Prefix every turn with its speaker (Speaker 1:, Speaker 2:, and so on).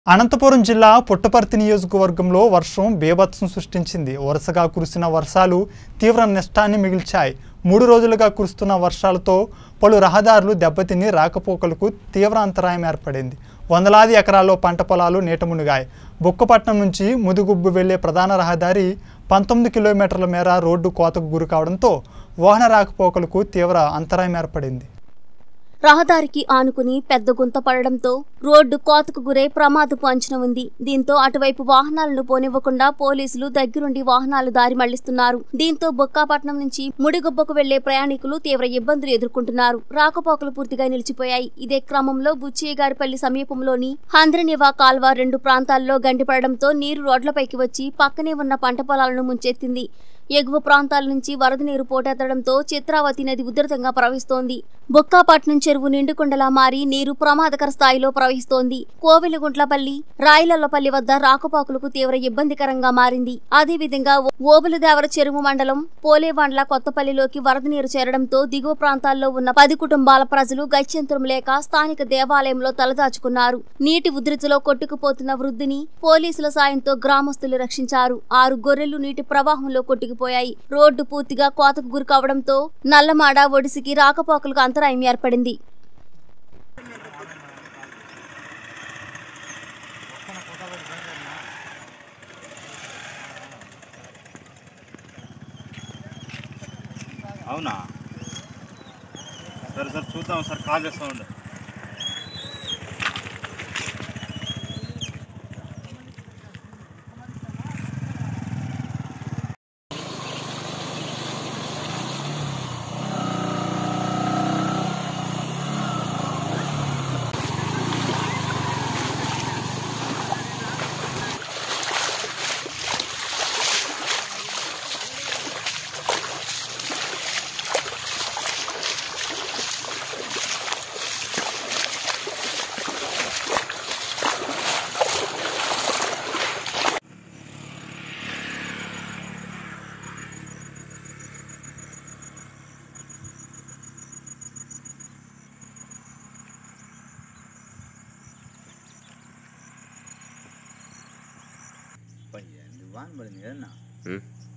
Speaker 1: అనంతపురం జిల్లా పుట్టపర్తి నియోజకవర్గంలో వర్షం బీభత్సం సృష్టించింది వరుసగా కురిసిన వర్షాలు తీవ్ర నష్టాన్ని మిగిల్చాయి మూడు రోజులుగా కురుస్తున్న వర్షాలతో పలు రహదారులు దెబ్బతిని రాకపోకలకు తీవ్ర అంతరాయం ఏర్పడింది వందలాది ఎకరాల్లో పంట పొలాలు నీట మునిగాయి బుక్కపట్నం నుంచి ముదుగుబ్బు వెళ్లే ప్రధాన రహదారి పంతొమ్మిది కిలోమీటర్ల మేర రోడ్డు కోతకు గురి కావడంతో వాహన రాకపోకలకు తీవ్ర అంతరాయం ఏర్పడింది
Speaker 2: రహదారికి ఆనుకుని పెద్ద గుంత పడడంతో రోడ్డు కోతకు గురై ప్రమాదపు అంచనా ఉంది దీంతో అటువైపు వాహనాలను పోనివ్వకుండా పోలీసులు దగ్గరుండి వాహనాలు దారి మళ్లిస్తున్నారు దీంతో బొక్కాపట్నం నుంచి ముడిగొబ్బకు వెళ్లే ప్రయాణికులు తీవ్ర ఇబ్బందులు ఎదుర్కొంటున్నారు రాకపోకలు పూర్తిగా నిలిచిపోయాయి ఇదే క్రమంలో బుచ్చియగారిపల్లి సమీపంలోని హంద్రనివా కాల్వ రెండు ప్రాంతాల్లో గండిపడడంతో నీరు రోడ్లపైకి వచ్చి పక్కనే ఉన్న పంట పొలాలను ముంచెత్తింది ఎగువ ప్రాంతాల నుంచి వరద నీరు పోటెత్తడంతో చిత్రావతి నది ఉధృతంగా ప్రవహిస్తోంది బొక్కాపట్నం చెరువు నిండుకుండలా మారి నీరు ప్రమాదకర స్థాయిలో ప్రవహిస్తోంది కోవెలగుంట్లపల్లి రాయిలల్లపల్లి వద్ద రాకపోకలకు తీవ్ర ఇబ్బందికరంగా మారింది అదేవిధంగా ఓబులదేవర చెరువు మండలం పోలేవాండ్ల కొత్తపల్లిలోకి వరద నీరు చేరడంతో దిగువ ప్రాంతాల్లో ఉన్న పది కుటుంబాల ప్రజలు గత్యంతరం లేక స్థానిక దేవాలయంలో తలదాచుకున్నారు నీటి ఉధృతిలో కొట్టుకుపోతున్న వృద్ధిని పోలీసుల సాయంతో గ్రామస్తులు రక్షించారు ఆరు గొర్రెలు నీటి ప్రవాహంలో కొట్టుకుపోయాయి రోడ్డు పూర్తిగా కోతకు గురి కావడంతో నల్లమాడ ఒడిసికి రాకపోకలకు అంతరాయం ఏర్పడింది
Speaker 3: అవునా సరే సరే చూద్దాం సార్ కాల్ చేస్తా ఉండు
Speaker 4: పని చేయండి వాన్ పడింది కదన్నా
Speaker 5: ఉం.